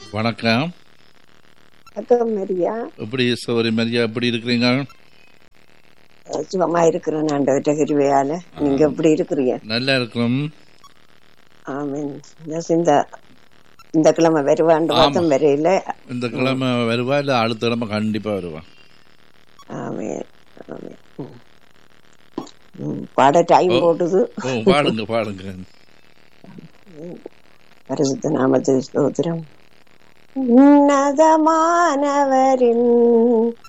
வணக்கம் வணக்கம் மரியா எப்படி சௌரி மரியா எப்படி இருக்கிறீங்க சுகமா இருக்கிறேன் ஆண்டவர்கிட்ட கிருபையால நீங்க எப்படி இருக்கிறீங்க நல்லா இருக்கிறோம் ஆமீன் இந்த இந்த இந்த கிழமை வருவாண்டு ஆமா. பார்த்தோம் வரையில இந்த கிழமை வருவா இல்ல அடுத்த கிழமை கண்டிப்பா வருவா ஆமீன் ஆமீன் ம். ம், பாட டைம் ஓ. போட்டுது ஓ பாடுங்க பாடுங்க பரிசுத்த நாமத்தில் ஸ்தோத்திரம் உன்னதமானவரின்